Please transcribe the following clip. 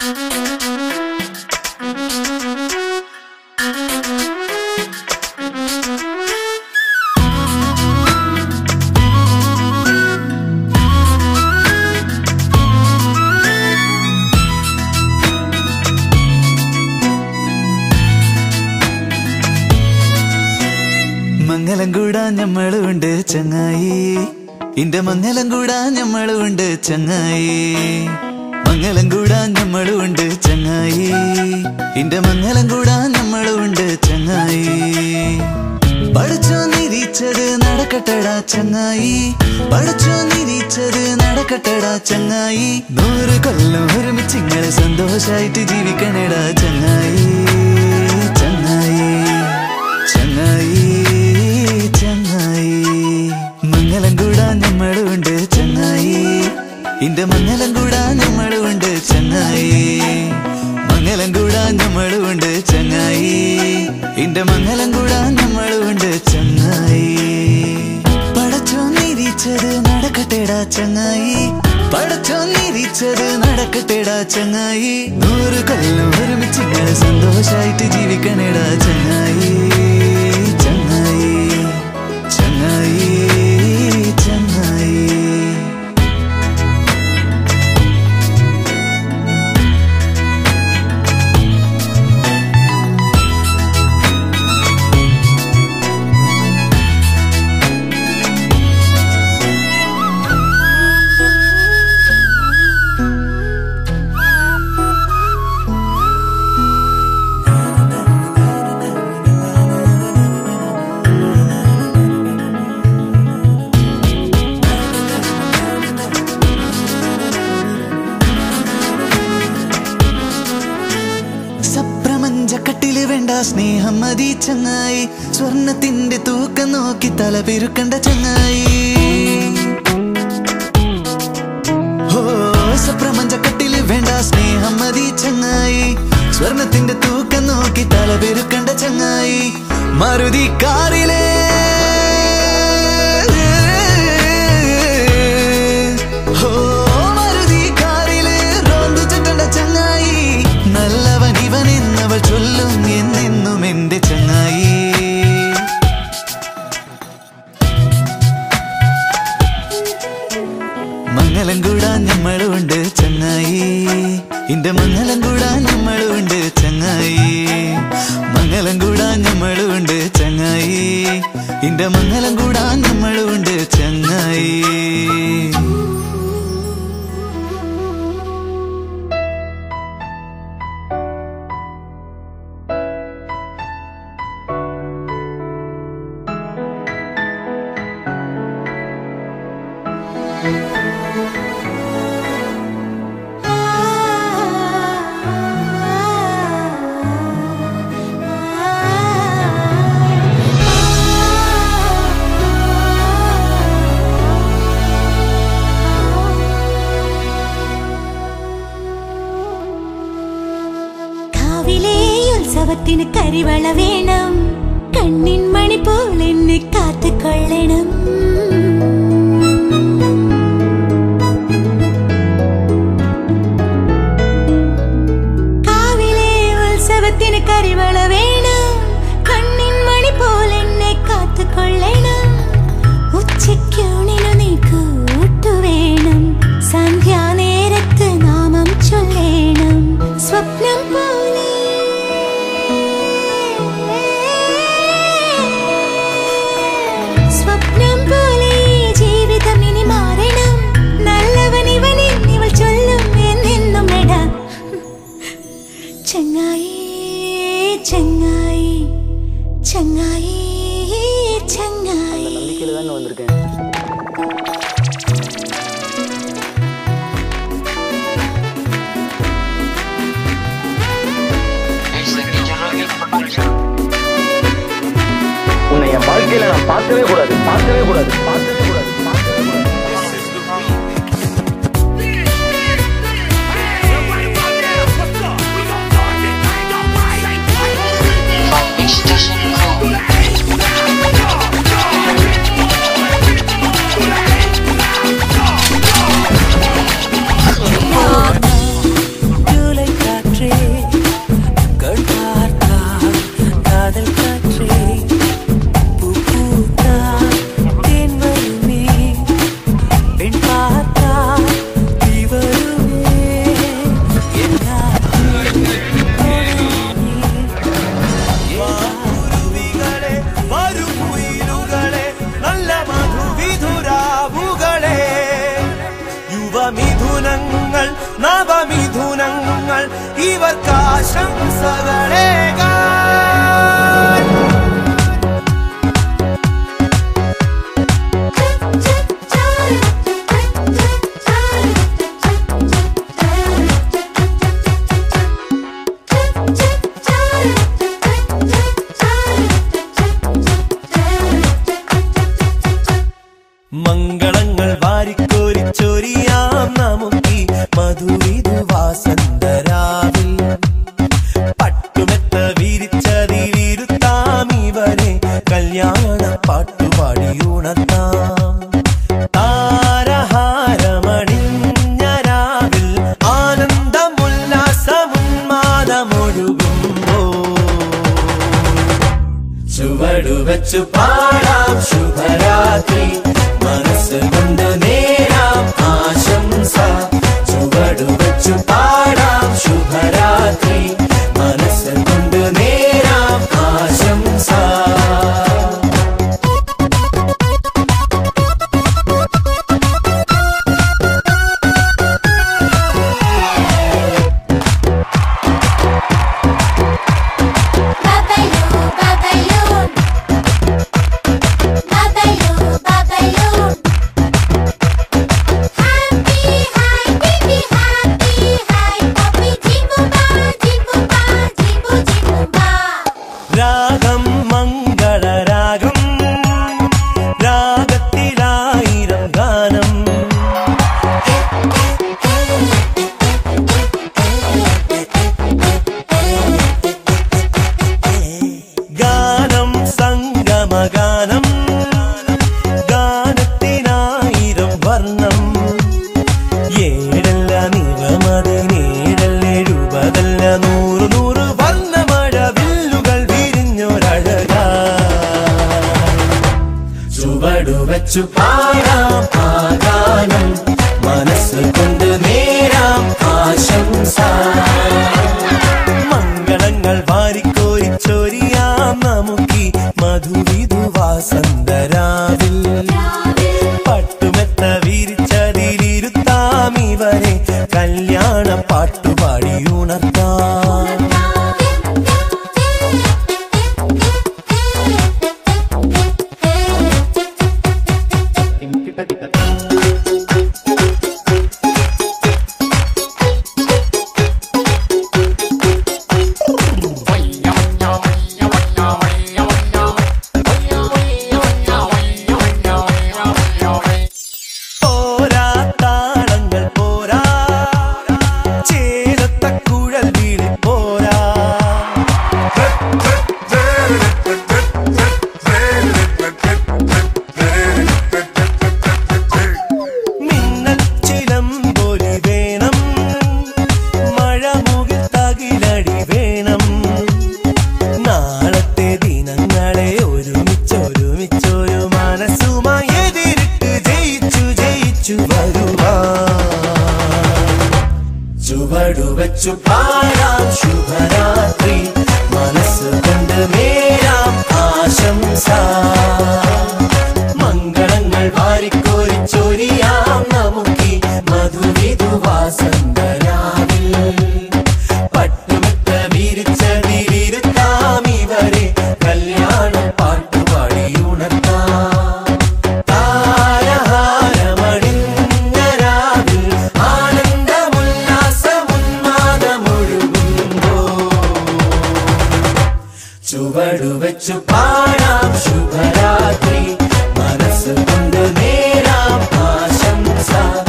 മംഗലം കൂടാൻ ഞമ്മളുണ്ട് ചങ്ങായി ഇന്റെ മംഗലം കൂടാൻ ഞമ്മളുണ്ട് ചങ്ങായി മംഗലം കൂടാൻ ഞമ്മളുണ്ട് ചങ്ങായി ഇന്റെ മംഗലം കൂടാൻ ഞമ്മളുണ്ട് ചങ്ങായി പഠിച്ചോ നിരീച്ചത് നടക്കട്ടടാ ചങ്ങായി പഠിച്ചോ നിരീച്ചത് നടക്കട്ടടാ ചങ്ങായി നൂറ് കൊല്ലം ഒരുമിച്ച് ഇങ്ങള് സന്തോഷായിട്ട് ജീവിക്കണടാ ചങ്ങായി ചങ്ങായി ചങ്ങായി ചങ്ങായി മംഗലം കൂടാൻ നമ്മളുണ്ട് ചങ്ങായി ഇന്റെ മംഗലം കൂടാൻ നമ്മളുണ്ട് ചങ്ങായി മംഗലം കൂടാൻ നമ്മളുണ്ട് ചങ്ങായി ഇന്റെ മംഗലം കൂടാൻ നമ്മളുണ്ട് ചങ്ങായി പടച്ചോ നിരീച്ചത് നടക്കട്ടെടാ ചങ്ങായി പടച്ചോ നിരീച്ചത് നടക്കട്ടെടാ ചങ്ങായി നൂറ് കൊല്ലം ഒരുമിച്ച് ഇങ്ങനെ സന്തോഷായിട്ട് ജീവിക്കണേടാ ചങ്ങായി ചങ്ങായി ചങ്ങായി ചങ്ങായി സപ്രമഞ്ചക്കട്ടില് വേണ്ട സ്നേഹം മതി ചങ്ങായി സ്വർണത്തിന്റെ തൂക്കം നോക്കി തല പെരുക്കണ്ട ചങ്ങായി ഓ സപ്രമഞ്ചക്കട്ടില് വേണ്ട സ്നേഹം മതി ചങ്ങായി സ്വർണത്തിന്റെ തൂക്കം നോക്കി തല പെരുക്കണ്ട ചങ്ങായി മരുതി കാറിലേ ഓ മരുതി കാറില് റോന്ത് ചുറ്റണ്ട ചങ്ങായി നല്ലവൻ ഇവൻ എന്നവൾ ചൊല്ലും എന്നെന്നും എന്റെ ചങ്ങായി മംഗലം കൂടാൻ നമ്മളുണ്ട് ചങ്ങായി ഇന്റെ മംഗലം കൂടാൻ നമ്മളുണ്ട് ചങ്ങായി മംഗലം കൂടാൻ നമ്മളുണ്ട് ചങ്ങായി ഇന്റെ മംഗലം കൂടാൻ നമ്മളുണ്ട് ചങ്ങായി കാവിലെ ഉത്സവത്തിന് കരിവള വേണം കണ്ണിൻ മണി പോലെ എന്നെ കാത്തുകൊള്ളണം കാവിലെ ഉത്സവത്തിന് കരിവള വേണം കണ്ണിൻ മണി പോലെ എന്നെ കാത്തുകൊള്ളണം ഉച്ചയ്ക്കൂണിനു നീ കൂട്ടുവേണം സന്ധ്യാനേരത്ത് നാമം ചൊല്ലേണം സ്വപ്നം പോലെ സ്വപ്നം പോലെ ഈ ജീവിതം ഇനി മാറണം നല്ലവൻ ഇവൻ എന്നിവൾ ചൊല്ലും എന്നെന്നും എടാ ചങ്ങായി ചങ്ങായി ചങ്ങായി ചങ്ങായി நம்பிக்கையில் தாங்க வந்திருக்கேன் உன்னை என் வாழ்க்கையில நான் பார்க்கவே கூடாது பார்க்கவே கூடாது பார்க்கவே கூடாது பார்க்கவே கூடாது ஜூலை ഇവർക്കാശംസകളേകാൻ മംഗളങ്ങൾ വാരിക്കോരിച്ചൊരിയാം നമുക്കി മധുവിധു വാസന്തരാവിൽ പട്ടുമെത്ത വിരിച്ചതിലിരുത്താം ഇവരെ കല്യാണ പാട്ടുപാടി ഉണർത്താം താരഹാരമണിഞ്ഞരാവിൽ ആനന്ദമുല്ലാസമുന്മാദമൊഴുകുമ്പോ ചുവടുവച്ചു പാടാം ശുഭരാത്രി മനസ്സ് കൊണ്ട് നേരാം ആശംസ ചുവടുവച്ചു പാടാം ശുഭരാത്രി മനസ്സ് കൊണ്ട് നേരാം ആശംസ Babaloo, babaloo. Babaloo, babaloo. Happy, happy, happy, happy. Jimbuba, jimbuba, jimbu, jimbuba. രാഗം മംഗളരാഗം രാഗത്തിലായിരം ഗാനം ഗാനം സംഗമഗാനം ഗാനത്തിനായിരം വർണ്ണം ഏഴല്ല നിറമതിനേഴല്ല എഴുപതല്ല നൂറ് നൂറ് വർണ്ണമഴ വില്ലുകൾ വിരിഞ്ഞൊരഴക ചുവടുവച്ചു പാടാം ആ ഗാനം മനസ്സ് കൊണ്ട് നേരാം ആശംസ മംഗളങ്ങൾ വാരിക്കോരിച്ചൊരിയാം നമുക്കി മധുവിധു വാസന്തരാവിൽ പട്ടുമെത്ത വിരിച്ചതിലിരുത്താം ഇവരെ കല്യാണ പാട്ടുപാടി ഉണർത്താം പോരാ താളങ്ങൾ പോരാ ചേലത്ത കുഴൽ വീളി പോരാ മിന്നൽ ചിലമ്പൊലി വേണം മഴമുകിൽ തകിലടി വേണം നാളത്തെ ദിനങ്ങളെ ഒരുമിച്ചൊരുമിച്ചൊരു മനസ്സുമായി എതിരിട്ട് ജയിച്ചു ജയിച്ചു വരുവാ ചുവടുവച്ചു പാടാം ശുഭരാത്രി മനസ്സ് കൊണ്ട് നേരാം ആശംസ മംഗളങ്ങൾ വാരിക്കോരിച്ചൊരിയാം നമുക്കി മധുവിധു വാസന്തരാവിൽ പട്ടുമെത്ത വിരിച്ചതിലിരുത്താം ഇവരെ കല്യാണ പാട്ടുപാടി ഉണർത്താം താരഹാരമണിഞ്ഞരാവിൽ ആനന്ദമുല്ലാസമുന്മാദമൊഴുകുമ്പോ ചുവടുവച്ചു പാടാം ശുഭരാത്രി മനസ്സ് കൊണ്ട് നേരാം ആശംസ